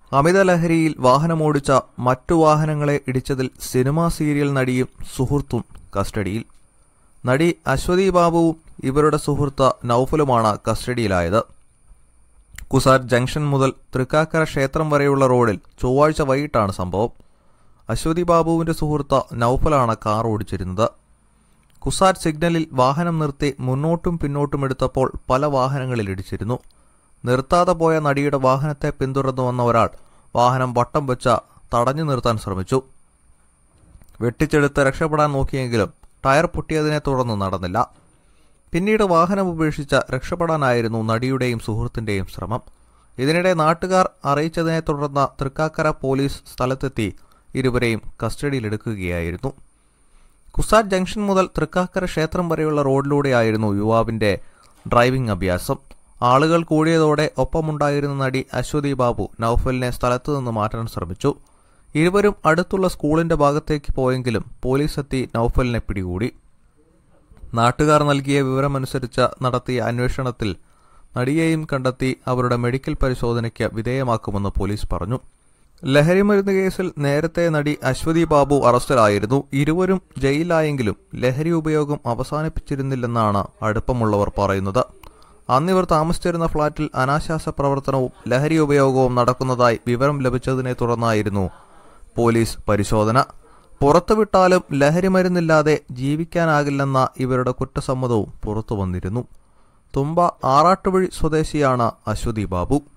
അമിത ലഹരിയിൽ വാഹനമോടിച്ച മറ്റു വാഹനങ്ങളെ ഇടിച്ചതിൽ സിനിമാ സീരിയൽ നടിയും സുഹൃത്തും കസ്റ്റഡിയിൽ നടി അശ്വതി ബാബുവും ഇവരുടെ സുഹൃത്ത് നൌഫലുമാണ് കസ്റ്റഡിയിലായത് കുസാറ്റ് ജംഗ്ഷൻ മുതൽ തൃക്കാക്കര ക്ഷേത്രം വരെയുള്ള റോഡിൽ ചൊവ്വാഴ്ച വൈകിട്ടാണ് സംഭവം അശ്വതി ബാബുവിന്റെ സുഹൃത്ത് നൌഫലാണ് കാർ ഓടിച്ചിരുന്നത് കുസാറ്റ് സിഗ്നലിൽ വാഹനം നിർത്തി മുന്നോട്ടും പിന്നോട്ടും എടുത്തപ്പോൾ പല വാഹനങ്ങളിൽ ഇടിച്ചിരുന്നു നിർത്താതെ പോയ നടിയുടെ വാഹനത്തെ പിന്തുടർന്നു വന്ന ഒരാൾ വാഹനം വട്ടം വെച്ച തടഞ്ഞു നിർത്താൻ ശ്രമിച്ചു വെട്ടിച്ചെടുത്ത് രക്ഷപ്പെടാൻ നോക്കിയെങ്കിലും ടയർ പൊട്ടിയതിനെ തുടർന്ന് നടന്നില്ല പിന്നീട് വാഹനം ഉപേക്ഷിച്ച രക്ഷപ്പെടാനായിരുന്നു നടിയുടെയും സുഹൃത്തിന്റെയും ശ്രമം ഇതിനിടെ നാട്ടുകാർ അറിയിച്ചതിനെ തുടർന്ന് തൃക്കാക്കര പോലീസ് സ്ഥലത്തെത്തി ഇരുവരെയും കസ്റ്റഡിയിലെടുക്കുകയായിരുന്നു കുസാറ്റ് ജംഗ്ഷൻ മുതൽ തൃക്കാക്കര ക്ഷേത്രം വരെയുള്ള റോഡിലൂടെയായിരുന്നു യുവാവിന്റെ ഡ്രൈവിംഗ് അഭ്യാസം ആളുകൾ കൂടിയതോടെ ഒപ്പമുണ്ടായിരുന്ന നടി അശ്വതി ബാബു നൌഫലിനെ സ്ഥലത്തു നിന്ന് മാറ്റാൻ ശ്രമിച്ചു ഇരുവരും അടുത്തുള്ള സ്കൂളിന്റെ ഭാഗത്തേക്ക് പോയെങ്കിലും പോലീസ് എത്തി നൌഫലിനെ പിടികൂടി നാട്ടുകാർ നൽകിയ വിവരമനുസരിച്ച് നടത്തിയ അന്വേഷണത്തിൽ നടിയെയും കണ്ടെത്തി അവരുടെ മെഡിക്കൽ പരിശോധനയ്ക്ക് വിധേയമാക്കുമെന്ന് പോലീസ് പറഞ്ഞു ലഹരിമരുന്ന് കേസിൽ നേരത്തെ നടി അശ്വതി ബാബു അറസ്റ്റിലായിരുന്നു ഇരുവരും ജയിലിലായെങ്കിലും ലഹരി ഉപയോഗം അവസാനിപ്പിച്ചിരുന്നില്ലെന്നാണ് അടുപ്പമുള്ളവർ പറയുന്നത് അന്നിവർ താമസിച്ചിരുന്ന ഫ്ളാറ്റിൽ അനാശാസ പ്രവർത്തനവും ലഹരി ഉപയോഗവും നടക്കുന്നതായി വിവരം ലഭിച്ചതിനെ തുടർന്നായിരുന്നു പോലീസ് പരിശോധന പുറത്തുവിട്ടാലും ലഹരിമരുന്നില്ലാതെ ജീവിക്കാനാകില്ലെന്ന ഇവരുടെ കുറ്റസമ്മതവും പുറത്തു വന്നിരുന്നു തുമ്പ ആറാട്ടുവഴി സ്വദേശിയാണ് അശ്വതി ബാബു